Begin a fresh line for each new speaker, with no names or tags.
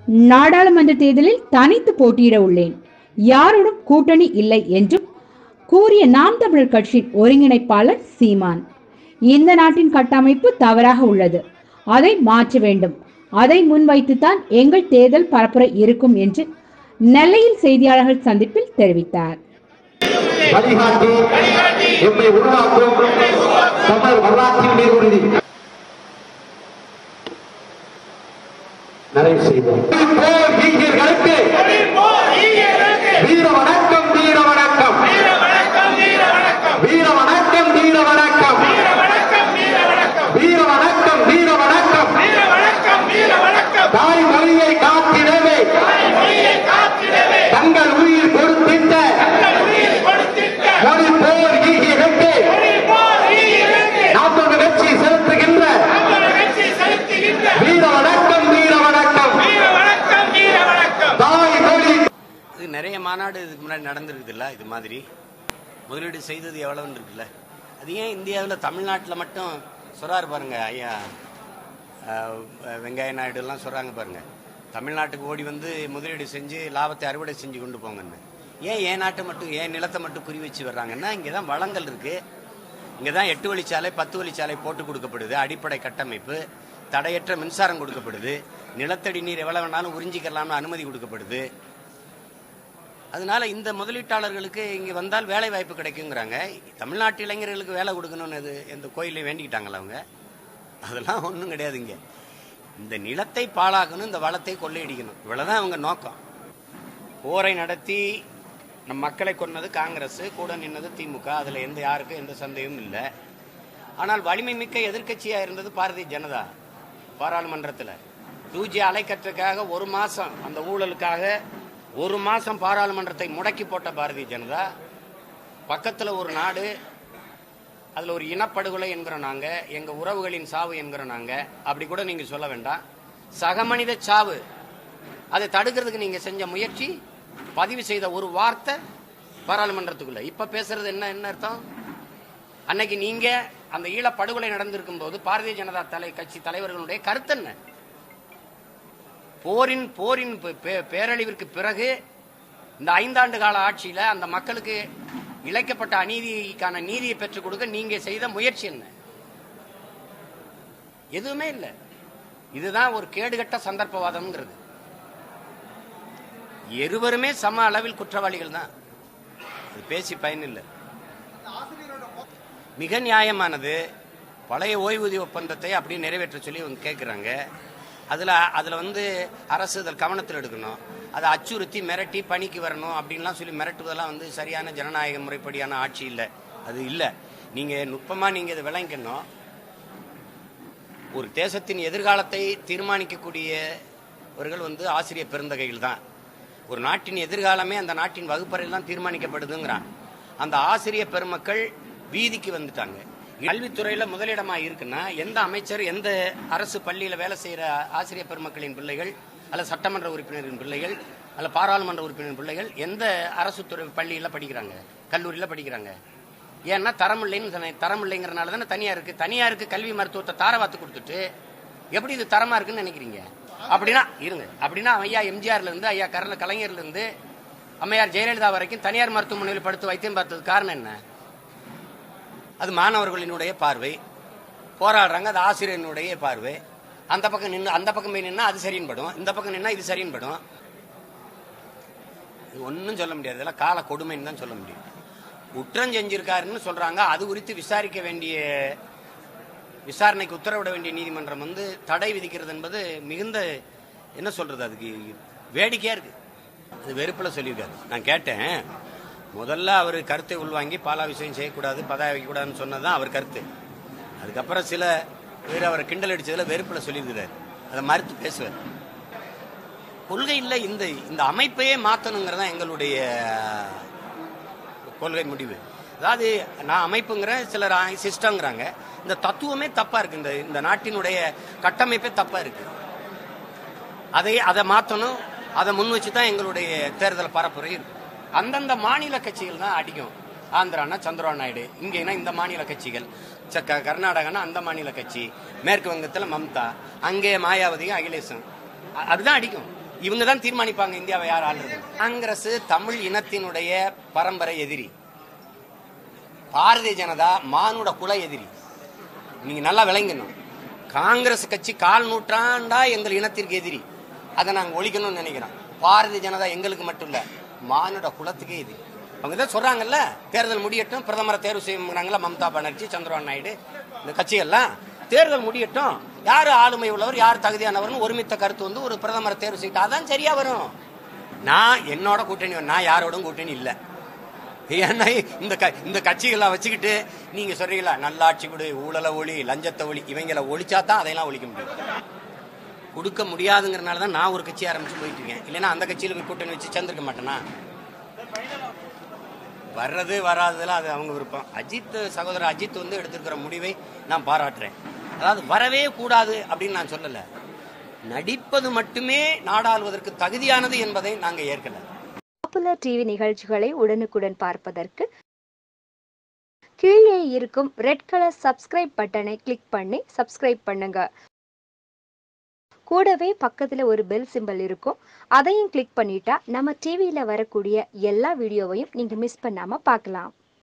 நாடாளுமன்ற தேர்தலில் தனித்து போட்டியிட உள்ளேன் யாருடன் கூட்டணி இல்லை என்றும் கூறிய நாம் தமிழர் கட்சியின் ஒருங்கிணைப்பாளர் சீமான் இந்த நாட்டின் கட்டமைப்பு தவறாக உள்ளது அதை மாற்ற வேண்டும் அதை முன்வைத்துத்தான் எங்கள் தேர்தல் பரப்புரை இருக்கும் என்று நெல்லையில் செய்தியாளர்கள் சந்திப்பில் தெரிவித்தார்
வழிகாட்டி எம்மை உருவாக்கும் தமிழ் வரலாற்றின் மீது உறுதி நிறைவு செய்வோம் போர் ஈகியர்களுக்கு வீர வணக்கம் வீர வணக்கம் வீர வணக்கம் வீர வணக்கம் வீர வணக்கம் தாய் மொழியை காத்திடவே தங்கள் உயிர் கொடுத்திட்ட மொழி போர் ஈகியர்களுக்கு நாற்பது கட்சி செலுத்துகின்ற வீர வணக்கம் வீர வணக்கம் தாய் மொழி
இது நிறைய மாநாடு இதுக்கு முன்னாடி நடந்திருக்குதுல்ல இது மாதிரி முதலீடு செய்தது எவ்வளவுன்னு இருக்குல்ல அது ஏன் இந்தியாவில் தமிழ்நாட்டில் மட்டும் சொல்றாரு பாருங்க ஐயா அஹ், வெங்கைய நாயுடு எல்லாம் சொல்றாங்க பாருங்க தமிழ்நாட்டுக்கு ஓடி வந்து முதலீடு செஞ்சு லாபத்தை அறுவடை செஞ்சு கொண்டு போங்கன்னு ஏன் என் நாட்டை மட்டும் ஏன் நிலத்தை மட்டும் குறி வச்சு வர்றாங்கன்னா இங்கே தான் வளங்கள் இருக்கு இங்கே தான் எட்டு வழிச்சாலை பத்து வழிச்சாலை போட்டு கொடுக்கப்படுது அடிப்படை கட்டமைப்பு தடையற்ற மின்சாரம் கொடுக்கப்படுது நிலத்தடி நீர் எவ்வளவு வேணாலும் உறிஞ்சிக்கலாம்னு அனுமதி கொடுக்கப்படுது அதனால இந்த முதலீட்டாளர்களுக்கு இங்க வந்தால் வேலை வாய்ப்பு கிடைக்குங்கிறாங்க தமிழ்நாட்டு இளைஞர்களுக்கு வேலை கொடுக்கணும்னு அது எந்த கோயிலையும் வேண்டிக்கிட்டாங்களா அவங்க அதெல்லாம் ஒன்றும் கிடையாது இங்க இந்த நிலத்தை பாழாக்கணும் இந்த வளத்தை கொள்ளையடிக்கணும் இவ்வளவுதான் அவங்க நோக்கம் போரை நடத்தி நம் மக்களை கொன்னது காங்கிரஸ் கூட நின்னது திமுக அதுல எந்த யாருக்கும் எந்த சந்தேகமும் இல்லை ஆனால் வலிமை மிக்க எதிர்க்கட்சியா இருந்தது பாரதிய ஜனதா பாராளுமன்றத்தில் டூ ஜி அலைக்கற்றுக்காக ஒரு மாசம் அந்த ஊழலுக்காக ஒரு மாசம் பாராளுமன்றத்தை முடக்கி போட்ட பாரதிய ஜனதா பக்கத்துல ஒரு நாடு அதுல ஒரு இனப்படுகொலை என்கிறோம் நாங்க எங்க உறவுகளின் சாவு என்கிறோம் நாங்க அப்படி கூட நீங்க சொல்ல வேண்டாம் சக மனித சாவு அதை தடுக்கிறதுக்கு நீங்க செஞ்ச முயற்சி பதிவு செய்த ஒரு வார்த்தை பாராளுமன்றத்துக்குள்ள இப்ப பேசுறது என்ன என்ன அர்த்தம் அன்னைக்கு நீங்க அந்த ஈழ படுகொலை நடந்திருக்கும் போது பாரதிய ஜனதா தலை கட்சி தலைவர்களுடைய கருத்து என்ன போரின் போரின் பே- பே- பேரழிவிற்கு பிறகு இந்த ஐந்தாண்டு கால ஆட்சியில அந்த மக்களுக்கு இழைக்கப்பட்ட அநீதிக்கான நீதியை பெற்றுக் கொடுக்க நீங்க செய்த முயற்சி என்ன எதுவுமே இல்லை இதுதான் ஒரு கேடுகட்ட சந்தர்ப்பவாதம்ங்கிறது இருவருமே சம அளவில் குற்றவாளிகள் தான் அது பேசி பயனில்லை மிக நியாயமானது பழைய ஓய்வூதிய ஒப்பந்தத்தை அப்படியே நிறைவேற்ற சொல்லி அவங்க கேட்குறாங்க அதில் அதில் வந்து அரசு அதில் கவனத்தில் எடுக்கணும் அதை அச்சுறுத்தி மிரட்டி பணிக்கு வரணும் அப்படின்லாம் சொல்லி மிரட்டுவதெல்லாம் வந்து சரியான ஜனநாயக முறைப்படியான ஆட்சி இல்லை அது இல்லை நீங்கள் நுட்பமாக நீங்கள் இதை விளங்கணும் ஒரு தேசத்தின் எதிர்காலத்தை தீர்மானிக்கக்கூடியவர்கள் வந்து ஆசிரியர் பெருந்தகைகள் தான் ஒரு நாட்டின் எதிர்காலமே அந்த நாட்டின் வகுப்பறையில் தான் தீர்மானிக்கப்படுதுங்கிறான் அந்த ஆசிரியர் பெருமக்கள் வீதிக்கு வந்துட்டாங்க கல்வித்துறையில முதலிடமா இருக்குன்னா எந்த அமைச்சர் எந்த அரசு பள்ளியில வேலை செய்யற ஆசிரியர் பெருமக்களின் பிள்ளைகள் அல்ல சட்டமன்ற உறுப்பினரின் பிள்ளைகள் அல்ல பாராளுமன்ற உறுப்பினரின் பிள்ளைகள் எந்த அரசு துறை பள்ளியில படிக்கிறாங்க கல்லூரியில படிக்கிறாங்க ஏன்னா தரம் இல்லைன்னு சொன்னேன். தரம் இல்லைங்கிறனால தானே தனியா இருக்கு தனியாருக்கு கல்வி மருத்துவத்தை தாரவாத்து கொடுத்துட்டு எப்படி இது தரமா இருக்குன்னு நினைக்கிறீங்க அப்படின்னா இருங்க அப்படின்னா ஐயா எம்ஜிஆர்ல இருந்து ஐயா கரல கலைஞர்ல இருந்து அம்மையார் ஜெயலலிதா வரைக்கும் தனியார் மருத்துவமனையில் படுத்து வைத்தியம் பார்த்தது காரணம் என்ன அது மாணவர்களினுடைய பார்வை போராடுறாங்க அது ஆசிரியரினுடைய பார்வை அந்த பக்கம் நின்று அந்த பக்கம் போய் நின்னா அது சரின்னு படும் இந்த பக்கம் நின்னா இது சரின்னு படும் இது ஒன்றும் சொல்ல முடியாது இதெல்லாம் கால கொடுமைன்னு தான் சொல்ல முடியும் குற்றம் செஞ்சிருக்காருன்னு சொல்றாங்க அது குறித்து விசாரிக்க வேண்டிய விசாரணைக்கு உத்தரவிட வேண்டிய நீதிமன்றம் வந்து தடை விதிக்கிறது என்பது மிகுந்த என்ன சொல்றது அதுக்கு வேடிக்கையா இருக்கு அது வெறுப்புல சொல்லியிருக்காரு நான் கேட்டேன் முதல்ல அவர் கருத்தை உள்வாங்கி பாலாபிஷேகம் செய்யக்கூடாது பதவி வைக்கக்கூடாதுன்னு சொன்னதுதான் அவர் கருத்து அதுக்கப்புறம் சில பேர் அவரை கிண்டல் அடிச்சதுல வெறுப்புல சொல்லியிருக்கிறார் அதை மறுத்து பேசுவார் கொள்கை இல்லை இந்த இந்த அமைப்பையே மாத்தணுங்கிறதா எங்களுடைய கொள்கை முடிவு அதாவது நான் அமைப்புங்கிறேன் சிலர் சிஸ்டங்கிறாங்க இந்த தத்துவமே தப்பா இருக்கு இந்த இந்த நாட்டினுடைய கட்டமைப்பே தப்பா இருக்கு அதை அதை மாத்தணும் அதை முன் வச்சு தான் எங்களுடைய தேர்தல் பரப்புரை இருக்கு அந்தந்த மாநில கட்சிகள் தான் அடிக்கும் ஆந்திரானா சந்திரபாபு நாயுடு இங்கேனா இந்த மாநில கட்சிகள் ச- க- கர்நாடகானா அந்த மாநில கட்சி மேற்கு வங்கத்தில் மம்தா அங்கே மாயாவதியும் அகிலேஷும் அ- அதுதான் அடிக்கும் இவங்க தான் தீர்மானிப்பாங்க இந்தியாவை யார் ஆளுறது காங்கிரஸ் தமிழ் இனத்தினுடைய பரம்பரை எதிரி பாரதிய ஜனதா மானுட குல எதிரி நீங்க நல்லா விளங்கணும் காங்கிரஸ் கட்சி கால் நூற்றாண்டா எங்கள் இனத்திற்கு எதிரி அதை நாங்க ஒழிக்கணும்னு நினைக்கிறோம் பாரதிய ஜனதா எங்களுக்கு மட்டும் இல்ல மானுட குலத்துக்கே எதிரி அவங்க தான் சொல்றாங்கல்ல தேர்தல் முடியட்டும் பிரதமரை தேர்வு செய்யுங்கிறாங்களா மம்தா பானர்ஜி சந்திரபாபு நாயுடு இந்த கட்சிகள்லாம் தேர்தல் முடியட்டும் யார் ஆளுமை உள்ளவர் யார் தகுதியானவர்னு ஒருமித்த கருத்து வந்து ஒரு பிரதமரை தேர்வு செய்யிட்டா அதான் சரியா வரும் நான் என்னோட கூட்டணி நான் யாரோடும் கூட்டணி இல்லை ஏன்னா இந்த க இந்த கட்சிகளை வச்சுக்கிட்டு நீங்க சொல்றீங்களா நல்லாட்சி கொடு ஊழல ஒளி லஞ்சத்தை ஒளி இவங்களை ஒழிச்சா தான் அதையெல்லாம் ஒழிக்க முடியும் கொடுக்க முடியாதுங்கிறனால தான் நான் ஒரு கட்சி ஆரம்பிச்சு போயிட்டு இருக்கேன் இல்லைன்னா அந்த கட்சியில போய் கூட்டணி வச்சு சேர்ந்துருக்க மாட்டேனா வர்றது வராததுல அது அவங்க விருப்பம் அஜித் சகோதரர் அஜித் வந்து எடுத்திருக்கிற முடிவை நான் பாராட்டுறேன் அதாவது வரவே கூடாது அப்படின்னு நான் சொல்லல நடிப்பது மட்டுமே நாடாளுவதற்கு தகுதியானது என்பதை நாங்க ஏற்கல
பாப்புலர் டிவி நிகழ்ச்சிகளை உடனுக்குடன் பார்ப்பதற்கு கீழே இருக்கும் ரெட் கலர் சப்ஸ்கிரைப் பட்டனை கிளிக் பண்ணி சப்ஸ்கிரைப் பண்ணுங்க கூடவே பக்கத்துல ஒரு பெல் சிம்பல் இருக்கும் அதையும் கிளிக் பண்ணிட்டா நம்ம டிவியில வரக்கூடிய எல்லா வீடியோவையும் நீங்க மிஸ் பண்ணாம பார்க்கலாம்